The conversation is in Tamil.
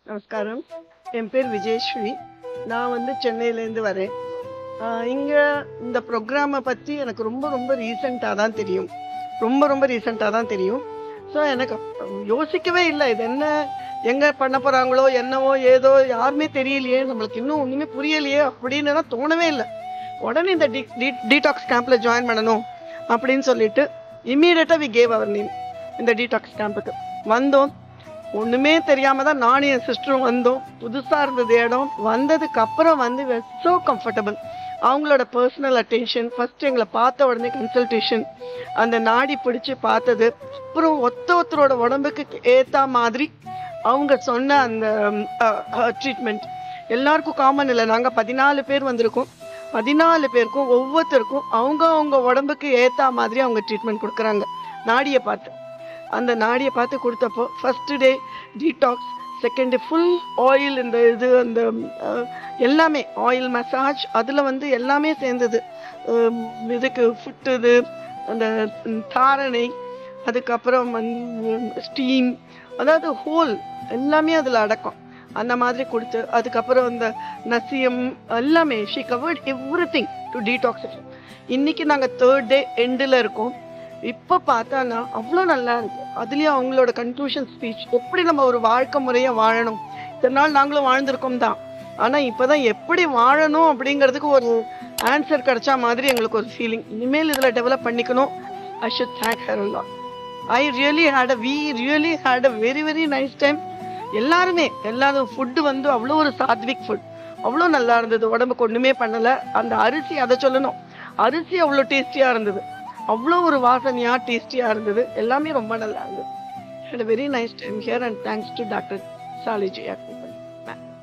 நமஸ்காரம் என் பேர் விஜயஸ்ரீ நான் வந்து சென்னையிலேருந்து வரேன் இங்கே இந்த ப்ரோக்ராமை பற்றி எனக்கு ரொம்ப ரொம்ப ரீசெண்டாக தான் தெரியும் ரொம்ப ரொம்ப ரீசெண்டாக தான் தெரியும் ஸோ எனக்கு யோசிக்கவே இல்லை இது என்ன எங்கே பண்ண போகிறாங்களோ என்னவோ ஏதோ யாருமே தெரியலையே நம்மளுக்கு இன்னும் ஒன்றுமே புரியலையே அப்படின்னு தோணவே இல்லை உடனே இந்த டி டீடாக்ஸ் கேம்பில் ஜாயின் பண்ணணும் அப்படின்னு சொல்லிட்டு இம்மீடியட்டாக வி கேவ் அவர் நேம் இந்த டீடாக்ஸ் கேம்புக்கு வந்தோம் ஒண்ணுமே தெரியாம தான் நானும் என் சிஸ்டரும் வந்தோம் புதுசா இருந்தது இடம் வந்ததுக்கு அப்புறம் வந்து ஸோ கம்ஃபர்டபுள் அவங்களோட பர்சனல் அட்டென்ஷன் ஃபர்ஸ்ட் எங்களை பார்த்த உடனே கன்சல்டேஷன் அந்த நாடி பிடிச்சு பார்த்தது அப்புறம் ஒத்த ஒருத்தரோட உடம்புக்கு ஏத்த மாதிரி அவங்க சொன்ன அந்த ட்ரீட்மெண்ட் எல்லாருக்கும் காமன் இல்லை நாங்க பதினாலு பேர் வந்திருக்கோம் பதினாலு பேருக்கும் ஒவ்வொருத்தருக்கும் அவங்க அவங்க உடம்புக்கு ஏத்த மாதிரி அவங்க ட்ரீட்மெண்ட் கொடுக்குறாங்க நாடியை பார்த்து அந்த நாடியை பார்த்து கொடுத்தப்போ first day detox second day full oil இந்த இது அந்த அஹ், எல்லாமே ஆயில் மசாஜ் அதில் வந்து எல்லாமே சேர்ந்தது அஹ், இதுக்கு ஃபுட் இது அந்த ம், தாரணை அதுக்கப்புறம் வந்து ஸ்டீம் அதாவது ஹோல் எல்லாமே அதில் அடக்கம் அந்த மாதிரி கொடுத்து அதுக்கப்புறம் இந்த நசியம் எல்லாமே she covered everything to detoxify இன்னைக்கு நாங்கள் தேர்ட் டே எண்டில் இருக்கோம் இப்போ பார்த்தானா அவ்வளோ நல்லா இருக்கு அதுலேயும் அவங்களோட கன்க்ளூஷன் ஸ்பீச் எப்படி நம்ம ஒரு வாழ்க்கை முறையை வாழணும் இத்தனை நாள் நாங்களும் வாழ்ந்திருக்கோம் தான் ஆனால் இப்போதான் எப்படி வாழணும் அப்படிங்கிறதுக்கு ஒரு ஆன்சர் கிடைச்சா மாதிரி எங்களுக்கு ஒரு ஃபீலிங் இனிமேல் இதில் டெவலப் பண்ணிக்கணும் I should thank her lot I really had a we really had a very very nice time எல்லாருமே எல்லாரும் ஃபுட்டு வந்து அவ்வளோ ஒரு சாத்விக் ஃபுட் அவ்வளோ நல்லா இருந்தது உடம்புக்கு ஒன்றுமே பண்ணலை அந்த அரிசி அதை சொல்லணும் அரிசி அவ்வளோ டேஸ்டியாக இருந்தது அவ்வளோ ஒரு வாசனையாக டேஸ்டியாக இருந்தது எல்லாமே ரொம்ப நல்லா இருந்தது had very nice time here and thanks to doctor சாலிஜி